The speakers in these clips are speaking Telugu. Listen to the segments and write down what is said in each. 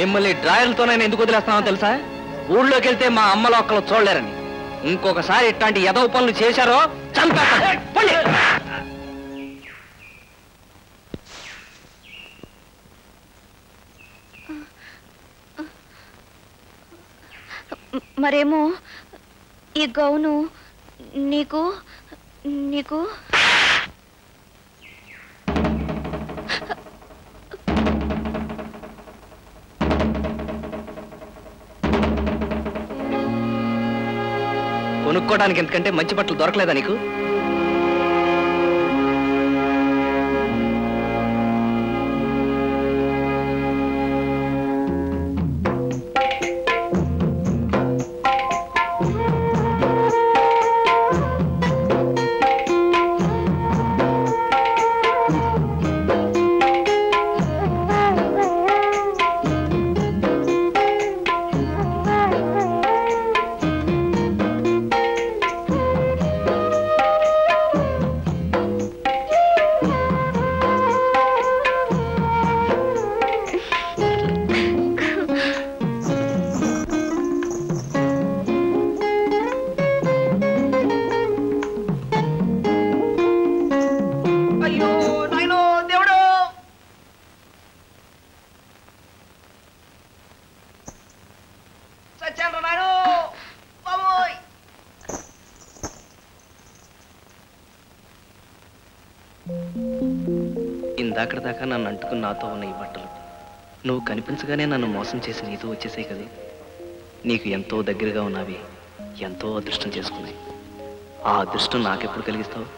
మిమ్మల్ని డ్రాయర్లతో నేను ఎందుకు వదిలేస్తానో తెలుసా ఊళ్ళోకి వెళ్తే మా అమ్మలో ఒక్కలు చూడలేరని ఇంకొకసారి ఇట్లాంటి ఎదవ పనులు చేశారో చంపేస్తాను పోండి. మరేమో ఈ గౌను నీకు నీకు కొనుక్కోవడానికి ఎందుకంటే మంచి బట్టలు దొరకలేదా నీకు అయ్యో నాయనో దేవుడు సత్యాను నాయనో బాబోయ్ ఇందాకటి దాకా నన్ను అంటుకుని నాతో ఉన్న ఈ బట్టలు నువ్వు కనిపించగానే నన్ను మోసం చేసి నీతో వచ్చేసాయి కదా నీకు ఎంతో దగ్గరగా ఉన్నవి ఎంతో అదృష్టం చేసుకున్నాయి ఆ అదృష్టం నాకెప్పుడు కలిగిస్తావు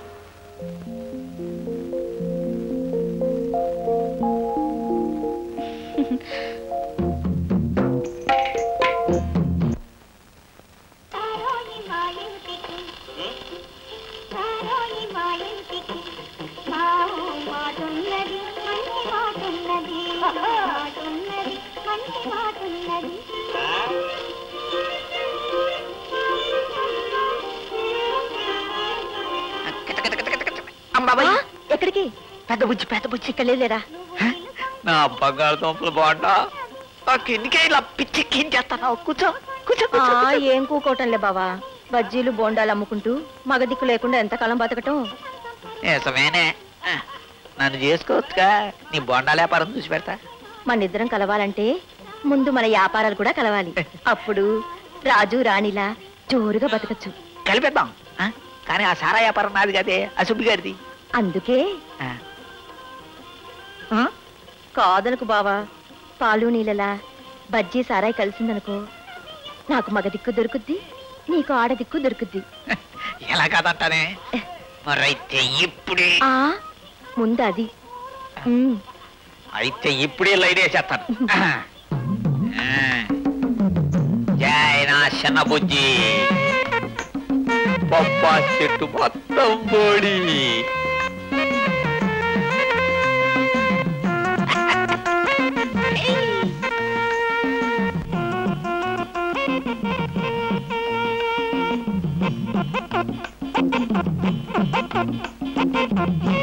ఆ, ఎక్కడికి పెద్ద బుజ్జి పెద్ద బుజ్జి ఇక్కడ లేదులేరా నా బంగాళదుంపలు బాగుంటా నాకు ఎందుకే ఇలా పిచ్చెక్కించేస్తాను కూర్చో కూర్చో ఆ, ఏం కూకోవటంలే బావా బజ్జీలు బోండాలు అమ్ముకుంటూ మగ దిక్కు లేకుండా ఎంతకాలం బతకటం నిజమేనే ఆ, నన్ను చేసుకోవచ్చుగా నీ బొండాల వ్యాపారం చూసి పెడతా మన ఇద్దరం కలవాలంటే ముందు మన వ్యాపారాలు కూడా కలవాలి అప్పుడు రాజు రాణిలా జోరుగా బతకచ్చు కలిపేద్దాం ఆ? కానీ ఆ సారా వ్యాపారం నాది కదే ఆ సుబ్బి గారిది అందుకే ఆ. ఆ, కాదనుకు బావా పాలు నీళ్ళలా బజ్జీ సారాయి కలిసిందనుకో నాకు మగ దిక్కు దొరుకుద్ది నీకు ఆడ దిక్కు దొరుకుద్ది ఎలా కాదంటానే మరైతే ఇప్పుడే ఆ ముందు అది ఉమ్. అయితే ఇప్పుడే లైన్ వేసేస్తాను ఆ. జై నా చిన్న బుజ్జి పప్పా చెట్టు మొత్తం బోడి ఆ